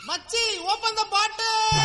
மச்சி open the பாட்டு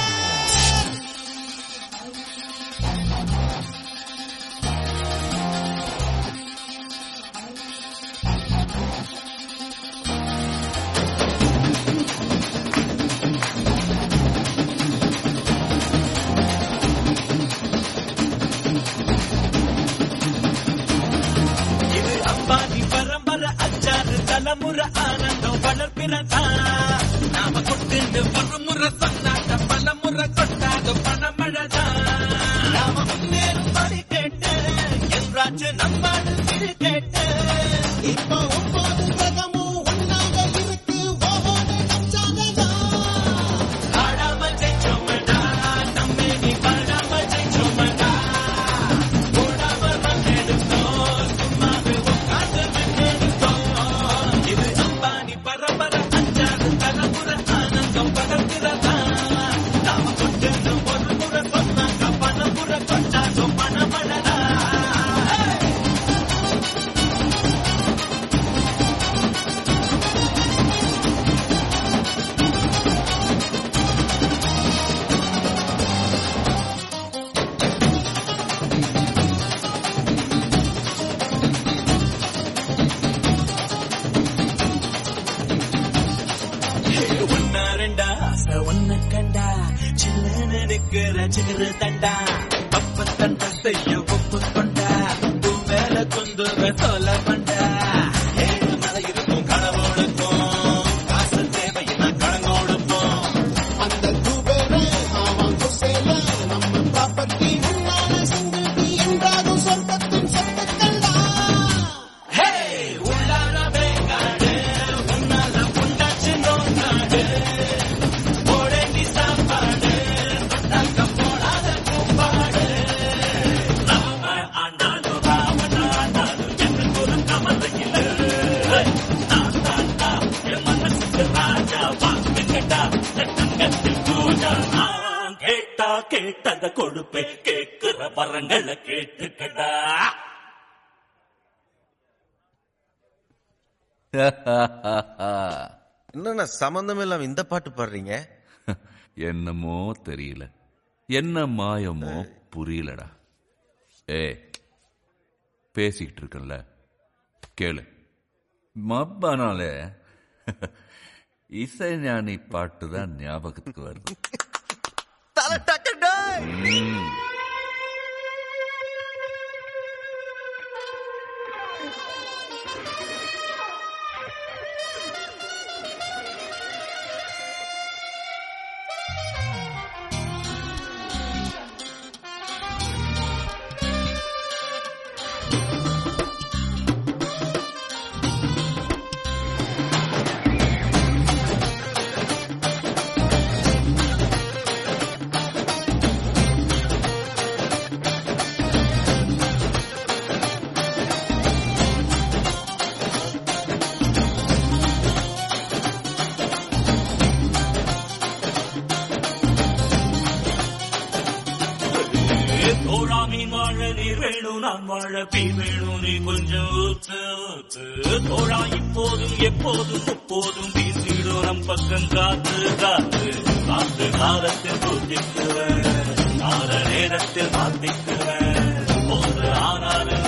இது அம்பானி பரம்பரை அச்சாறு தலைமுறை ஆனந்தம் வளர்ப்பினதா நாம கொண்டு ஒரு முறை சொன்னாட்ட பல முறை கொண்டாத பணமழதா நாம முன்னேறும் படி கேட்டு என்றாச்சு நம்மாடு சிறு கேட்டு இப்போ ஒன்பது கிரகமும் ஒன்னாக இருக்கு ஓஹோன்னு நச்சாங்கதான் ஆடாமல் ஜெயிச்சோமடா நம்மே நீ பாடாமல் ஜெயிச்சோமடா ஓடாமல் மண்ணெடுத்தோம் சும்மாவே உட்கார்ந்து மண்ணெடுத்தோம் இது அம்பானி பரம்பரை அஞ்சாறு தலைமுறை ஆனந்தம் படர்கிறதா நாம கொண்டு ஒரு முறை சொன்னாங்க பணமுறை கொண்டாடும் பணமழடா ஒன்னா ரெண்டா ஆசை ஒன்ன கண்டா சில்லன்னு நிக்கிற சிறு தண்டா அப்ப தண்டா செய்ய ஒப்பு கொண்டா உன் மேல குந்துவ சொல்ல பண்டா ஏழு மலை இருக்கும் கடவுளுக்கும் காசு தேவையின்னா கடன் கொடுப்போம் அந்த குபேரே அவன் குசேல நம்ம ப்ராப்பர்ட்டி முன்னால சிங்கிள்டி என்றாகும் சொர்க்கத்தின் சொத்துக்கள்டா ஹே உள்ளார வேகாடு உன்னால உண்டாச்சு நோக்காடு போடேண்டி சாப்பாடு பட்டாக்க போடாத கூப்பாடு ராம ஆண்டாலும் ராவண ஆண்டாலும் எனக்கு ஒரு கமலையில் நான் தாண்டா என் மனசுக்கு ராஜா வாக்கு கேட்டா தங்கத்தில் பூஜா நான் கேட்டா கேட்டத கொடுப்பே கேட்கிற வரங்களை கேட்டுக்கடா என்னண்ணா சம்பந்தம் இல்லாம இந்த பாட்டு பாடுறீங்க என்னமோ தெரியல என்ன மாயமோ புரியலடா ஏ பேசிக்கிட்டு இருக்கல கேளு மப்பானாலே இசைஞானி பாட்டு தான் ஞாபகத்துக்கு வருது தலை டக்கடா ம். தோழா மீன் வாழ நீர் வேணும் நான் வாழ பீ வேணும் நீ கொஞ்சம் ஊத்து ஊத்து தோழா இப்போதும் எப்போதும் முப்போதும் வீசிடும் நம் பக்கம் காத்து காத்து காத்து காலத்தில் பூத்திக்குவேன் கால நேரத்தில் மாத்திக்குவேன் ஒரு ஆனாலும்